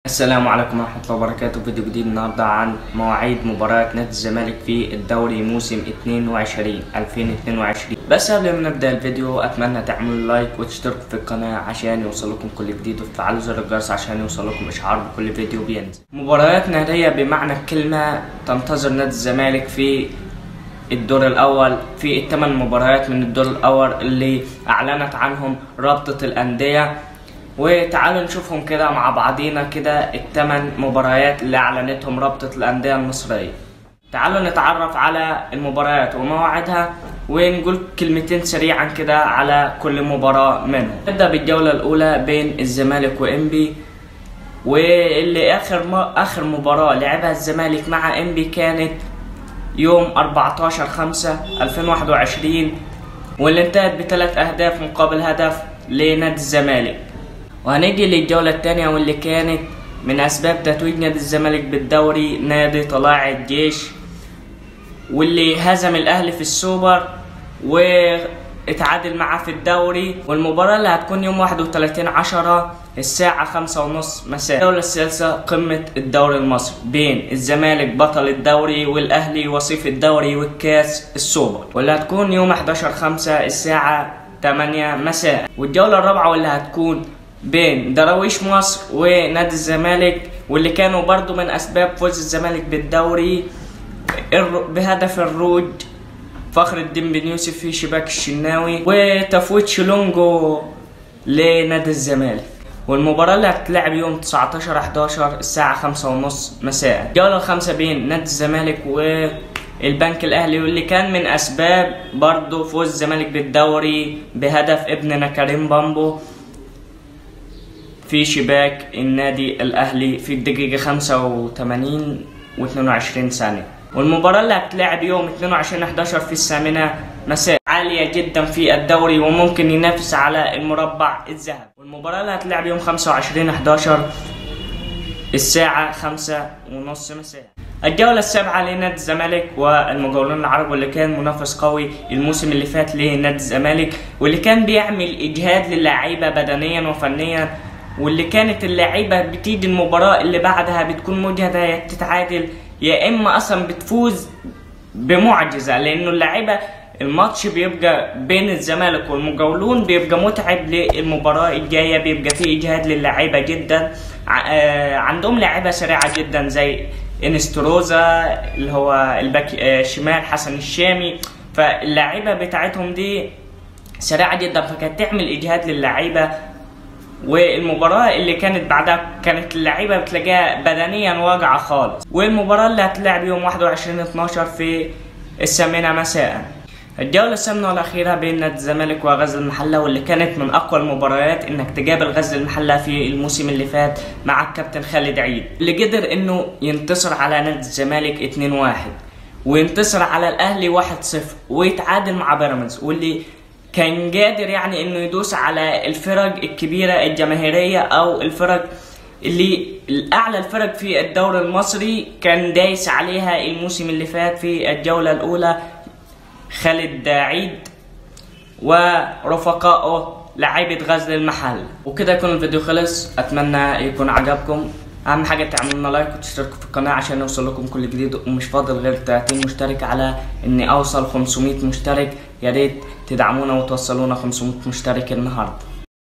السلام عليكم ورحمة الله وبركاته فيديو جديد النهاردة عن مواعيد مباراة نادي الزمالك في الدوري موسم 22 2022 بس قبل ما نبدأ الفيديو أتمنى تعملوا لايك وتشتركوا في القناة عشان يوصلكم كل جديد وتفعلوا زر الجرس عشان يوصلكم إشعار بكل فيديو بينزل مباريات نارية بمعنى الكلمة تنتظر نادي الزمالك في الدور الأول في الثمان مباريات من الدور الأول اللي أعلنت عنهم رابطة الأندية وتعالوا نشوفهم كده مع بعضينا كده الثمان مباريات اللي أعلنتهم رابطة الأندية المصرية تعالوا نتعرف على المباريات ومواعيدها ونقول كلمتين سريعا كده على كل مباراة منهم نبدأ بالجولة الأولى بين الزمالك وإنبي واللي آخر ما آخر مباراة لعبها الزمالك مع إنبي كانت يوم 14 5 2021 واللي انتهت بثلاث أهداف مقابل هدف لنادي الزمالك وهنيجي للجولة الثانية واللي كانت من أسباب تتويج نادي الزمالك بالدوري نادي طلائع الجيش واللي هزم الأهلي في السوبر واتعادل معاه في الدوري والمباراة اللي هتكون يوم 31 10 الساعة خمسة ونص مساء الجولة الثالثة قمة الدوري المصري بين الزمالك بطل الدوري والأهلي وصيف الدوري والكاس السوبر واللي هتكون يوم 11 5 الساعة 8 مساء والجولة الرابعة واللي هتكون بين دراويش مصر ونادي الزمالك واللي كانوا برضو من أسباب فوز الزمالك بالدوري بهدف الروج فخر الدين بن يوسف في شباك الشناوي وتفويت شلونجو لنادي الزمالك والمباراة اللي هتتلعب يوم 19 11 الساعة خمسة ونص مساء الجولة الخامسة بين نادي الزمالك والبنك الأهلي واللي كان من أسباب برضو فوز الزمالك بالدوري بهدف ابننا كريم بامبو في شباك النادي الأهلي في الدقيقة 85 و 22 ثانية والمباراة اللي هتلعب يوم 22 11 في الثامنة مساء عالية جدا في الدوري وممكن ينافس على المربع الذهبي والمباراة اللي هتلعب يوم 25 11 الساعة 5 ونص مساء الجولة السابعة لنادي الزمالك والمجولون العرب واللي كان منافس قوي الموسم اللي فات لنادي الزمالك واللي كان بيعمل إجهاد للاعيبة بدنيا وفنيا واللي كانت اللعيبة بتيجي المباراة اللي بعدها بتكون مجهدة يا تتعادل يا إما أصلا بتفوز بمعجزة لأنه اللعيبة الماتش بيبقى بين الزمالك والمجاولون بيبقى متعب للمباراة الجاية بيبقى فيه إجهاد للعيبة جدا عندهم لعيبة سريعة جدا زي انستروزا اللي هو الباك شمال حسن الشامي فاللعيبة بتاعتهم دي سريعة جدا فكانت تعمل إجهاد للعيبة والمباراة اللي كانت بعدها كانت اللعيبة بتلاقيها بدنيا واجعة خالص والمباراة اللي هتلعب يوم 21 12 في الثامنة مساء الجولة الثامنة والأخيرة بين نادي الزمالك وغزل المحلة واللي كانت من أقوى المباريات إنك تقابل غزل المحلة في الموسم اللي فات مع الكابتن خالد عيد اللي قدر إنه ينتصر على نادي الزمالك 2-1 وينتصر على الأهلي 1-0 ويتعادل مع بيراميدز واللي كان قادر يعني انه يدوس على الفرق الكبيره الجماهيريه او الفرق اللي الاعلى الفرق في الدوري المصري كان دايس عليها الموسم اللي فات في الجوله الاولى خالد عيد ورفقائه لعيبه غزل المحل وكده يكون الفيديو خلص اتمنى يكون عجبكم اهم حاجه تعملوا لنا لايك وتشتركوا في القناه عشان يوصل لكم كل جديد ومش فاضل غير 30 مشترك على اني اوصل 500 مشترك يا ريت تدعمونا وتوصلونا 500 مشترك النهارده